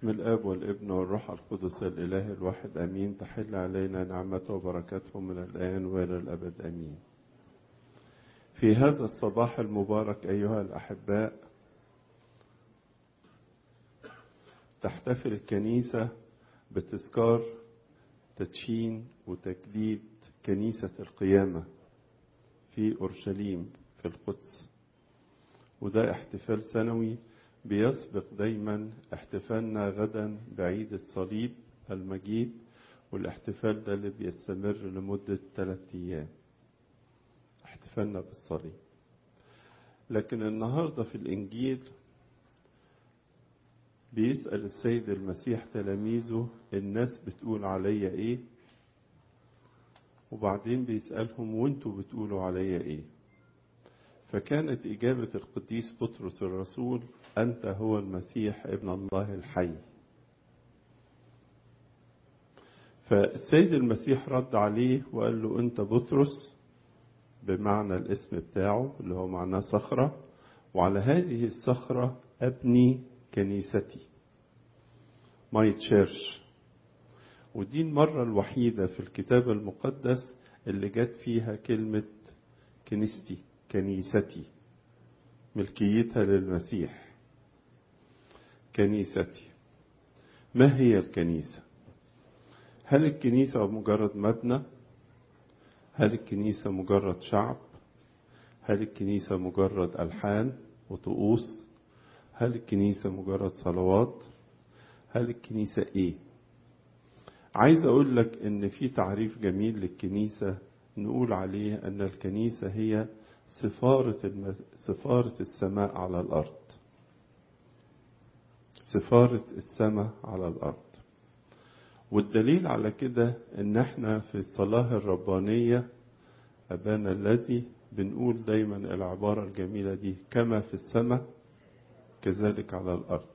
باسم الاب والابن والروح القدس الاله الواحد امين تحل علينا نعمته وبركاته من الان والى الابد امين في هذا الصباح المبارك ايها الاحباء تحتفل الكنيسه بتذكار تدشين وتجديد كنيسه القيامه في اورشليم في القدس وده احتفال سنوي بيسبق دايما احتفالنا غدا بعيد الصليب المجيد والاحتفال ده اللي بيستمر لمدة ثلاثة أيام احتفالنا بالصليب لكن النهاردة في الإنجيل بيسأل السيد المسيح تلاميذه الناس بتقول عليا إيه وبعدين بيسألهم وانتوا بتقولوا عليا إيه فكانت إجابة القديس بطرس الرسول أنت هو المسيح ابن الله الحي فالسيد المسيح رد عليه وقال له أنت بطرس بمعنى الاسم بتاعه اللي هو معناه صخرة وعلى هذه الصخرة أبني كنيستي ماي تشيرش ودي المرة الوحيدة في الكتاب المقدس اللي جت فيها كلمة كنيستي كنيستي ملكيتها للمسيح كنيستي ما هي الكنيسة هل الكنيسة مجرد مبنى هل الكنيسة مجرد شعب هل الكنيسة مجرد ألحان وطقوس هل الكنيسة مجرد صلوات هل الكنيسة إيه عايز أقول لك إن في تعريف جميل للكنيسة نقول عليه أن الكنيسة هي سفارة, الم... سفارة السماء على الأرض سفارة السماء على الأرض والدليل على كده ان احنا في الصلاة الربانية أبانا الذي بنقول دايما العبارة الجميلة دي كما في السماء كذلك على الأرض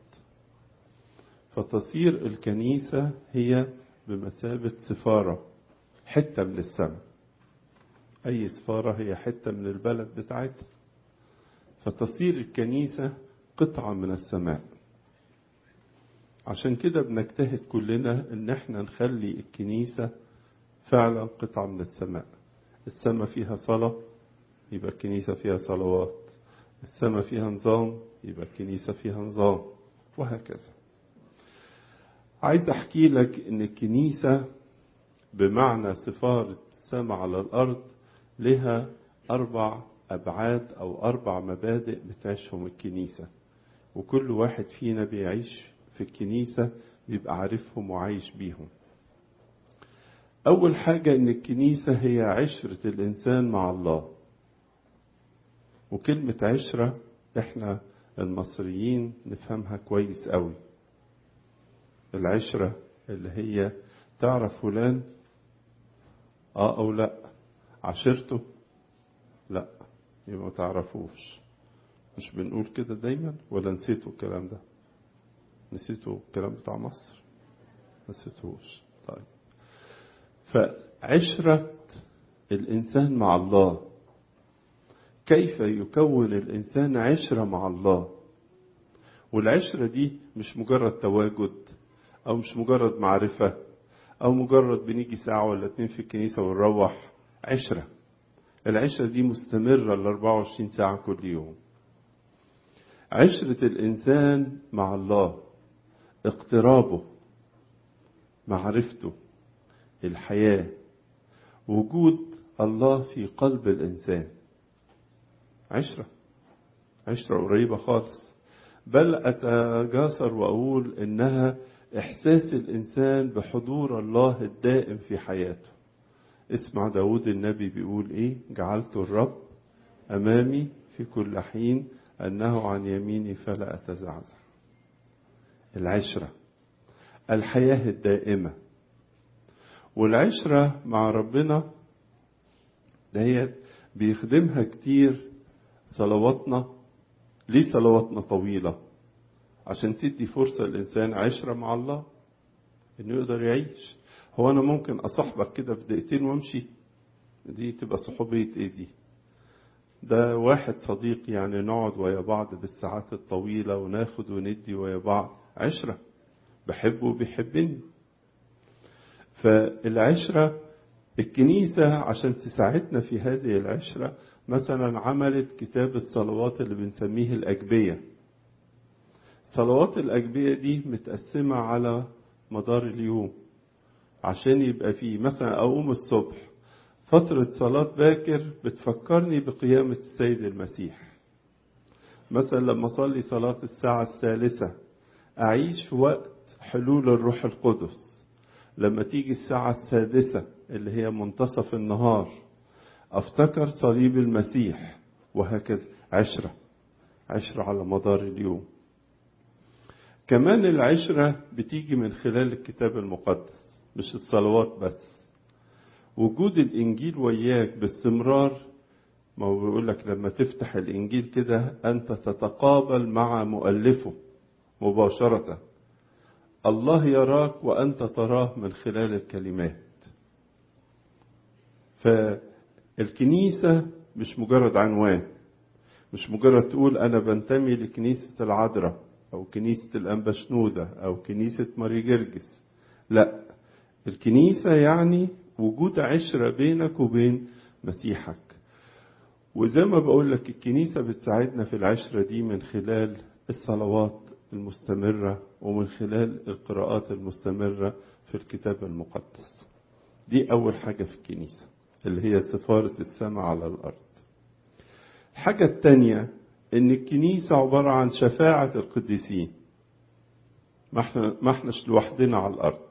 فتصير الكنيسة هي بمثابة سفارة حتة من السماء أي سفارة هي حتة من البلد بتاعتها فتصير الكنيسة قطعة من السماء عشان كده بنجتهد كلنا ان احنا نخلي الكنيسة فعلا قطعة من السماء السماء فيها صلاة يبقى الكنيسة فيها صلوات السماء فيها نظام يبقى الكنيسة فيها نظام وهكذا عايز احكي لك ان الكنيسة بمعنى سفارة السماء على الارض لها أربع أبعاد أو أربع مبادئ بتعيشهم الكنيسة وكل واحد فينا بيعيش في الكنيسة بيبقى عارفهم وعايش بيهم أول حاجة إن الكنيسة هي عشرة الإنسان مع الله وكلمة عشرة إحنا المصريين نفهمها كويس قوي العشرة اللي هي تعرف فلان اه او لا عشرته لا يبقى ما تعرفوش مش بنقول كده دايما ولا نسيتوا الكلام ده نسيتوا الكلام بتاع مصر نسيتوش طيب فعشرة الإنسان مع الله كيف يكون الإنسان عشرة مع الله والعشرة دي مش مجرد تواجد أو مش مجرد معرفة أو مجرد بنيجي ساعة ولا اتنين في الكنيسة ونروح عشرة العشرة دي مستمرة ال 24 ساعة كل يوم عشرة الإنسان مع الله اقترابه معرفته الحياة وجود الله في قلب الإنسان عشرة عشرة قريبة خالص بل أتجاسر وأقول إنها إحساس الإنسان بحضور الله الدائم في حياته اسمع داود النبي بيقول إيه جعلت الرب أمامي في كل حين أنه عن يميني فلا أتزعزع العشرة الحياة الدائمة والعشرة مع ربنا دهيت بيخدمها كتير صلواتنا ليه صلواتنا طويلة عشان تدي فرصة الإنسان عشرة مع الله إنه يقدر يعيش هو أنا ممكن أصاحبك كده في دقيقتين وأمشي دي تبقى صحوبية إيه دي ده واحد صديق يعني نقعد ويا بعض بالساعات الطويلة وناخد وندي ويا بعض عشرة بحبه وبيحبني فالعشرة الكنيسة عشان تساعدنا في هذه العشرة مثلا عملت كتاب الصلوات اللي بنسميه الأجبية صلوات الأجبية دي متقسمة على مدار اليوم عشان يبقى فيه مثلا أقوم الصبح فترة صلاة باكر بتفكرني بقيامة السيد المسيح مثلا لما أصلي صلاة الساعة الثالثة أعيش في وقت حلول الروح القدس لما تيجي الساعة السادسة اللي هي منتصف النهار أفتكر صليب المسيح وهكذا عشرة عشرة على مدار اليوم كمان العشرة بتيجي من خلال الكتاب المقدس مش الصلوات بس وجود الإنجيل وياك باستمرار ما هو بيقول لك لما تفتح الإنجيل كده أنت تتقابل مع مؤلفه مباشرة الله يراك وأنت تراه من خلال الكلمات فالكنيسة مش مجرد عنوان مش مجرد تقول أنا بنتمي لكنيسة العذراء أو كنيسة الأنبا شنودة أو كنيسة ماري جرجس لا الكنيسة يعني وجود عشرة بينك وبين مسيحك وزي ما بقول لك الكنيسة بتساعدنا في العشرة دي من خلال الصلوات المستمرة ومن خلال القراءات المستمرة في الكتاب المقدس دي أول حاجة في الكنيسة اللي هي سفارة السماء على الأرض الحاجة التانية إن الكنيسة عبارة عن شفاعة القديسين ما احنا ما احناش لوحدنا على الأرض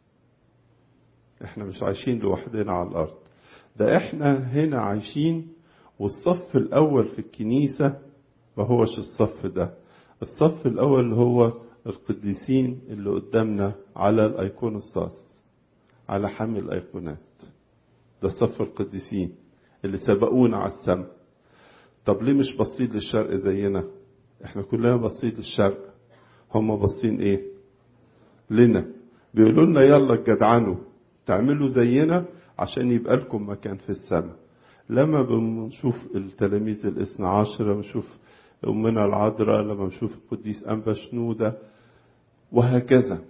احنا مش عايشين لوحدنا على الأرض ده احنا هنا عايشين والصف الأول في الكنيسة ما هوش الصف ده الصف الأول اللي هو القديسين اللي قدامنا على الأيقونوستاس على حمل الأيقونات ده صف القديسين اللي سبقونا على السماء طب ليه مش باصين للشرق زينا احنا كلنا باصين للشرق هم باصين ايه لنا بيقولوا لنا يلا جدعنوا تعملوا زينا عشان يبقى لكم مكان في السماء لما بنشوف التلاميذ الاثنى عشر ونشوف أمنا العذراء لما نشوف القديس أنبا شنودة وهكذا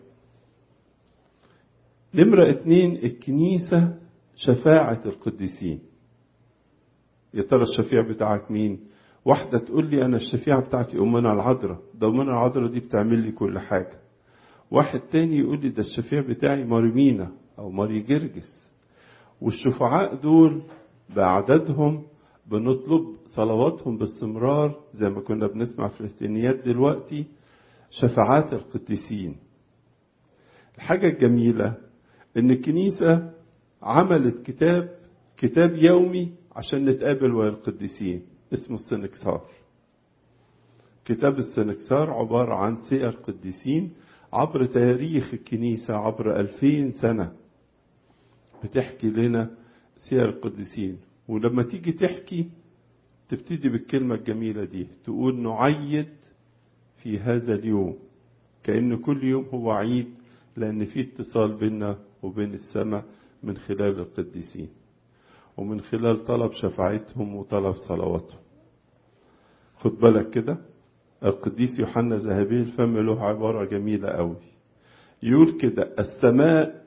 نمرة اتنين الكنيسة شفاعة القديسين يا ترى الشفيع بتاعك مين واحدة تقول لي أنا الشفيعة بتاعتي أمنا العذراء ده أمنا العذراء دي بتعمل لي كل حاجة واحد تاني يقول لي ده الشفيع بتاعي ماريمينا أو ماري جرجس والشفعاء دول بأعدادهم بنطلب صلواتهم باستمرار زي ما كنا بنسمع في الاهتنيات دلوقتي شفاعات القديسين الحاجة الجميلة ان الكنيسة عملت كتاب كتاب يومي عشان نتقابل ويا القديسين اسمه السنكسار كتاب السنكسار عبارة عن سير قديسين عبر تاريخ الكنيسة عبر ألفين سنة بتحكي لنا سير القديسين ولما تيجي تحكي تبتدي بالكلمة الجميلة دي تقول نعيد في هذا اليوم كأن كل يوم هو عيد لأن في اتصال بيننا وبين السماء من خلال القديسين ومن خلال طلب شفاعتهم وطلب صلواتهم خد بالك كده القديس يوحنا ذهبي الفم له عبارة جميلة قوي يقول كده السماء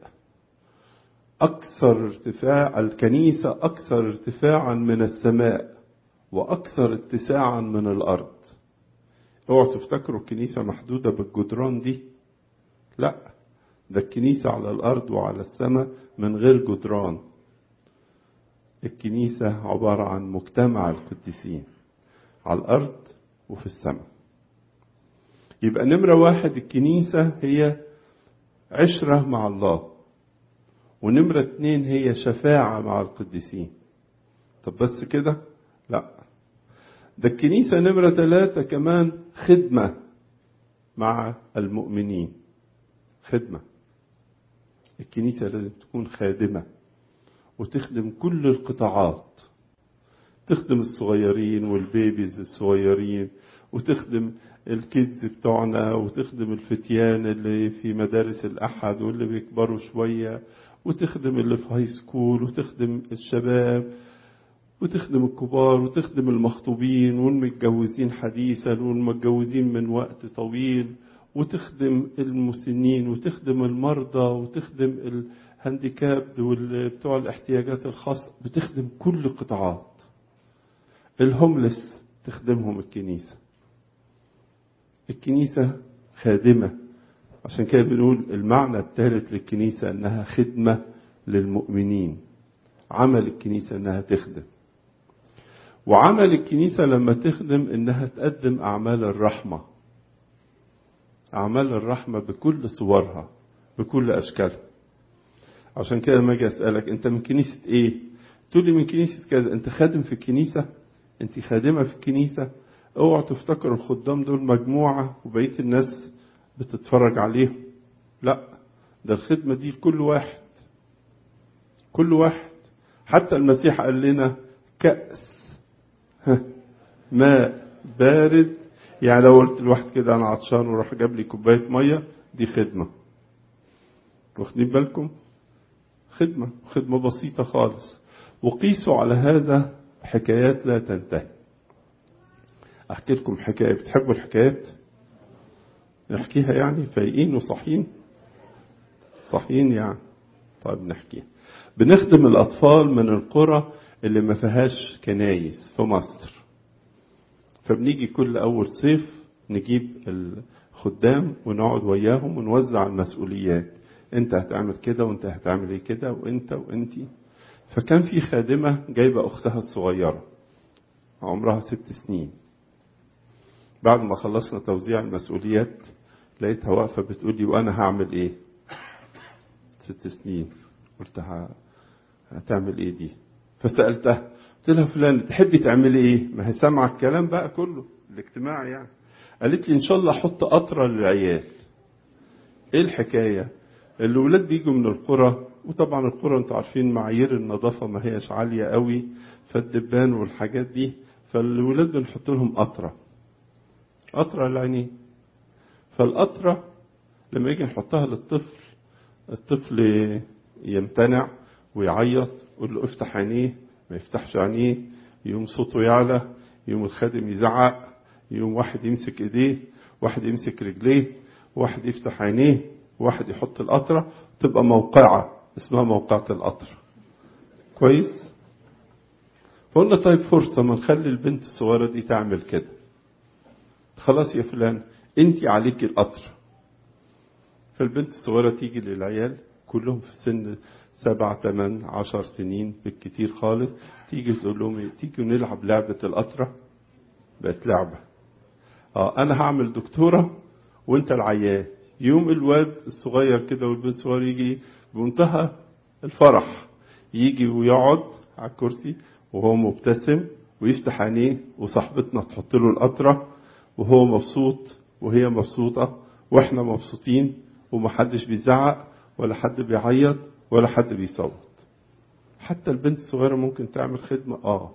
أكثر ارتفاع الكنيسة أكثر ارتفاعا من السماء وأكثر اتساعا من الأرض اوعوا تفتكروا الكنيسة محدودة بالجدران دي لا ده الكنيسة على الأرض وعلى السماء من غير جدران الكنيسة عبارة عن مجتمع القديسين على الأرض وفي السماء يبقى نمرة واحد الكنيسة هي عشرة مع الله ونمرة اتنين هي شفاعة مع القديسين طب بس كده لا ده الكنيسة نمرة ثلاثة كمان خدمة مع المؤمنين خدمة الكنيسة لازم تكون خادمة وتخدم كل القطاعات تخدم الصغيرين والبيبيز الصغيرين وتخدم الكيدز بتوعنا وتخدم الفتيان اللي في مدارس الأحد واللي بيكبروا شوية وتخدم اللي في هاي سكول وتخدم الشباب وتخدم الكبار وتخدم المخطوبين والمتجوزين حديثا والمتجوزين من وقت طويل وتخدم المسنين وتخدم المرضى وتخدم الهانديكاب وبتوع الاحتياجات الخاصة بتخدم كل القطاعات الهوملس تخدمهم الكنيسة الكنيسة خادمة عشان كده بنقول المعنى الثالث للكنيسة أنها خدمة للمؤمنين عمل الكنيسة أنها تخدم وعمل الكنيسة لما تخدم إنها تقدم أعمال الرحمة أعمال الرحمة بكل صورها بكل أشكالها عشان كده لما أجي أسألك أنت من كنيسة إيه؟ تقول لي من كنيسة كذا أنت خادم في الكنيسة؟ أنت خادمة في الكنيسة؟ اوعوا تفتكروا الخدام دول مجموعة وبقية الناس بتتفرج عليهم لا ده الخدمة دي لكل واحد كل واحد حتى المسيح قال لنا كأس ماء بارد يعني لو قلت لواحد كده انا عطشان وراح جاب لي كوبايه ميه دي خدمه واخدين بالكم خدمه خدمه بسيطه خالص وقيسوا على هذا حكايات لا تنتهي احكي لكم حكايه بتحبوا الحكايات نحكيها يعني فايقين وصاحيين صاحيين يعني طيب نحكيها بنخدم الاطفال من القرى اللي ما فيهاش كنايس في مصر فبنيجي كل أول صيف نجيب الخدام ونقعد وياهم ونوزع المسؤوليات انت هتعمل كده وانت هتعمل ايه كده وانت وانتي فكان في خادمة جايبة أختها الصغيرة عمرها ست سنين بعد ما خلصنا توزيع المسؤوليات لقيتها واقفة بتقول لي وأنا هعمل إيه؟ ست سنين قلت هتعمل إيه دي؟ فسألتها قلت لها فلان تحبي تعملي ايه ما هي سامعه الكلام بقى كله الاجتماع يعني قالت لي ان شاء الله احط قطره للعيال ايه الحكايه الاولاد بيجوا من القرى وطبعا القرى انتوا عارفين معايير النظافه ما هيش عاليه قوي فالدبان والحاجات دي فالولاد بنحط لهم قطره قطره للعينين فالقطره لما يجي نحطها للطفل الطفل يمتنع ويعيط يقول له افتح عينيه ما يفتحش عينيه يقوم صوته يعلى يقوم الخادم يزعق يقوم واحد يمسك ايديه واحد يمسك رجليه واحد يفتح عينيه واحد يحط القطرة تبقى موقعة اسمها موقعة القطر كويس فقلنا طيب فرصة ما نخلي البنت الصغيرة دي تعمل كده خلاص يا فلان انت عليك القطر فالبنت الصغيرة تيجي للعيال كلهم في سن سبع ثمان عشر سنين بالكتير خالص تيجي تقول لهم تيجي نلعب لعبة القطرة بقت لعبة اه انا هعمل دكتورة وانت العيان يوم الواد الصغير كده والبنت الصغير يجي بمنتهى الفرح يجي ويقعد على الكرسي وهو مبتسم ويفتح عينيه وصاحبتنا تحط له القطرة وهو مبسوط وهي مبسوطة واحنا مبسوطين ومحدش بيزعق ولا حد بيعيط ولا حد بيصوت حتى البنت الصغيرة ممكن تعمل خدمة اه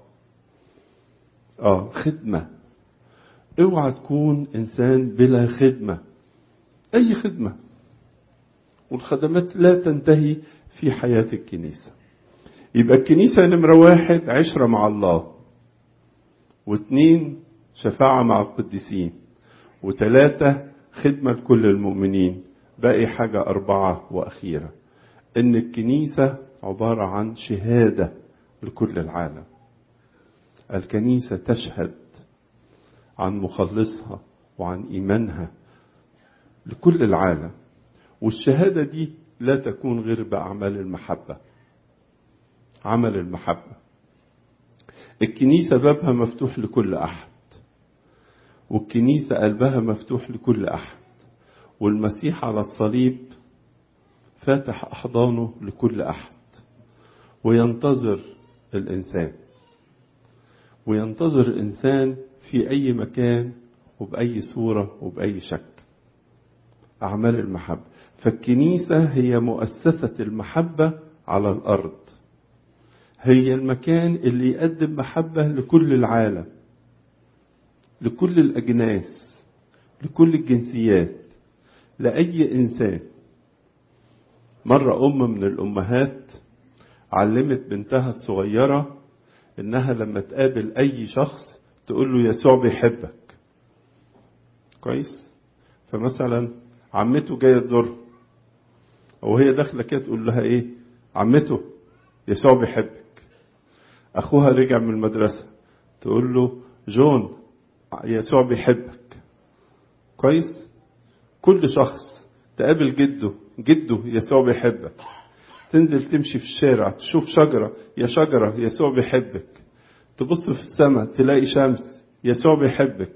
اه خدمة اوعى تكون انسان بلا خدمة اي خدمة والخدمات لا تنتهي في حياة الكنيسة يبقى الكنيسة نمرة واحد عشرة مع الله واثنين شفاعة مع القديسين وثلاثة خدمة لكل المؤمنين باقي حاجة أربعة وأخيرة إن الكنيسة عبارة عن شهادة لكل العالم الكنيسة تشهد عن مخلصها وعن إيمانها لكل العالم والشهادة دي لا تكون غير بأعمال المحبة عمل المحبة الكنيسة بابها مفتوح لكل أحد والكنيسة قلبها مفتوح لكل أحد والمسيح على الصليب فاتح أحضانه لكل أحد وينتظر الإنسان وينتظر الإنسان في أي مكان وبأي صورة وبأي شكل أعمال المحبة فالكنيسة هي مؤسسة المحبة على الأرض هي المكان اللي يقدم محبة لكل العالم لكل الأجناس لكل الجنسيات لأي إنسان مرة أم من الأمهات علمت بنتها الصغيرة إنها لما تقابل أي شخص تقول له يسوع بيحبك كويس فمثلا عمته جاية تزورها وهي داخلة كده تقول لها ايه عمته يسوع بيحبك اخوها رجع من المدرسة تقول له جون يسوع بيحبك كويس كل شخص تقابل جده جده يسوع بيحبك تنزل تمشي في الشارع تشوف شجرة يا شجرة يسوع بيحبك تبص في السماء تلاقي شمس يسوع بيحبك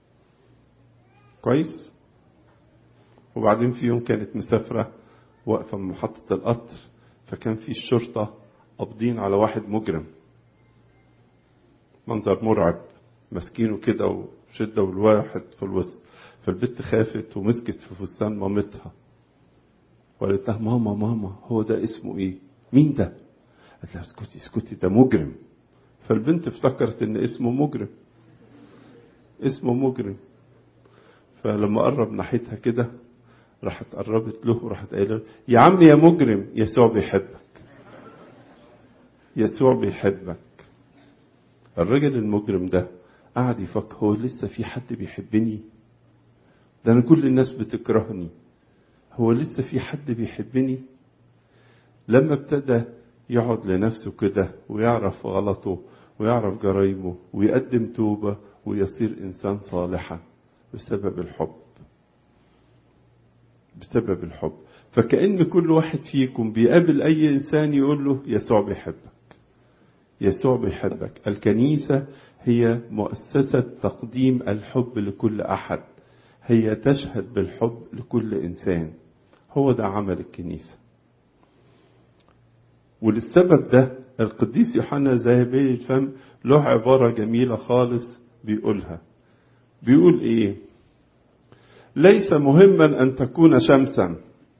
كويس وبعدين في يوم كانت مسافرة واقفة من محطة القطر فكان في الشرطة قابضين على واحد مجرم منظر مرعب ماسكينه كده وشدة والواحد في الوسط فالبنت خافت ومسكت في فستان مامتها وقالت لها ماما ماما هو ده اسمه ايه مين ده قالت لها اسكتي اسكتي ده مجرم فالبنت افتكرت ان اسمه مجرم اسمه مجرم فلما قرب ناحيتها كده راحت قربت له وراحت قايله يا عم يا مجرم يسوع بيحبك يسوع بيحبك الراجل المجرم ده قعد يفكر هو لسه في حد بيحبني ده انا كل الناس بتكرهني هو لسه في حد بيحبني لما ابتدى يقعد لنفسه كده ويعرف غلطه ويعرف جرايمه ويقدم توبة ويصير إنسان صالحا بسبب الحب بسبب الحب فكأن كل واحد فيكم بيقابل أي إنسان يقول له يسوع بيحبك يسوع بيحبك الكنيسة هي مؤسسة تقديم الحب لكل أحد هي تشهد بالحب لكل إنسان هو ده عمل الكنيسة وللسبب ده القديس يوحنا ذهبي الفم له عبارة جميلة خالص بيقولها بيقول ايه ليس مهما ان تكون شمسا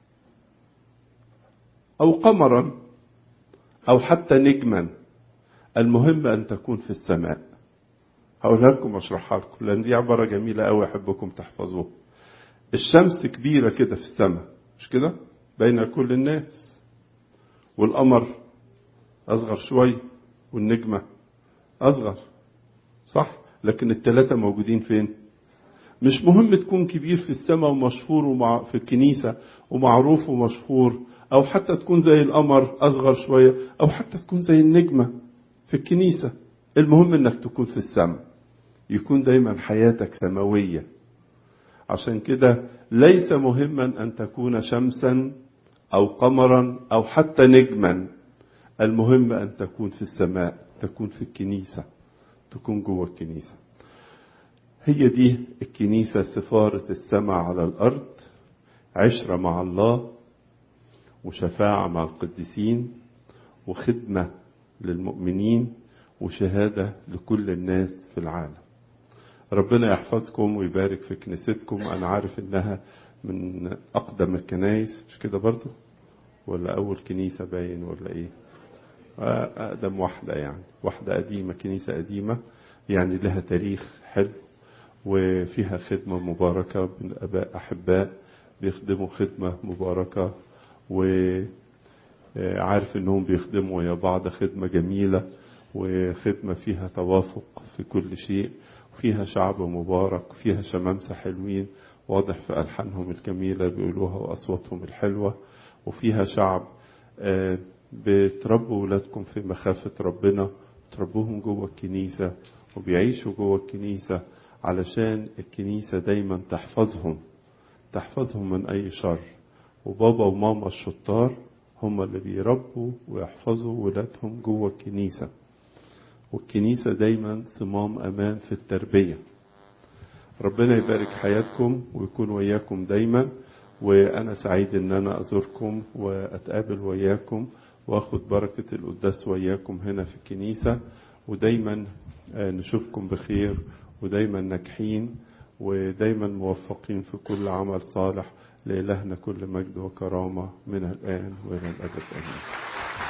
او قمرا او حتى نجما المهم ان تكون في السماء هقولها لكم واشرحها لكم لان دي عبارة جميلة قوي احبكم تحفظوها الشمس كبيرة كده في السماء مش كده بين كل الناس والقمر أصغر شوي والنجمة أصغر صح لكن الثلاثة موجودين فين مش مهم تكون كبير في السماء ومشهور ومع في الكنيسة ومعروف ومشهور أو حتى تكون زي القمر أصغر شوية أو حتى تكون زي النجمة في الكنيسة المهم إنك تكون في السماء يكون دايما حياتك سماوية عشان كده ليس مهما أن تكون شمسا أو قمرا أو حتى نجما المهم أن تكون في السماء تكون في الكنيسة تكون جوه الكنيسة هي دي الكنيسة سفارة السماء على الأرض عشرة مع الله وشفاعة مع القديسين وخدمة للمؤمنين وشهادة لكل الناس في العالم ربنا يحفظكم ويبارك في كنيستكم أنا عارف إنها من أقدم الكنايس مش كده برضو ولا أول كنيسة باين ولا إيه أقدم واحدة يعني واحدة قديمة كنيسة قديمة يعني لها تاريخ حلو وفيها خدمة مباركة من أباء أحباء بيخدموا خدمة مباركة وعارف إنهم بيخدموا ويا بعض خدمة جميلة وخدمة فيها توافق في كل شيء فيها شعب مبارك فيها شمامسة حلوين واضح في ألحانهم الجميلة بيقولوها وأصواتهم الحلوة وفيها شعب بتربوا ولادكم في مخافة ربنا تربوهم جوه الكنيسة وبيعيشوا جوه الكنيسة علشان الكنيسة دايما تحفظهم تحفظهم من أي شر وبابا وماما الشطار هم اللي بيربوا ويحفظوا ولادهم جوه الكنيسة والكنيسة دايما صمام أمان في التربية ربنا يبارك حياتكم ويكون وياكم دايما وأنا سعيد إن أنا أزوركم وأتقابل وياكم وأخد بركة القداس وياكم هنا في الكنيسة ودايما نشوفكم بخير ودايما ناجحين ودايما موفقين في كل عمل صالح لإلهنا كل مجد وكرامة من الآن وإلى الأبد آمين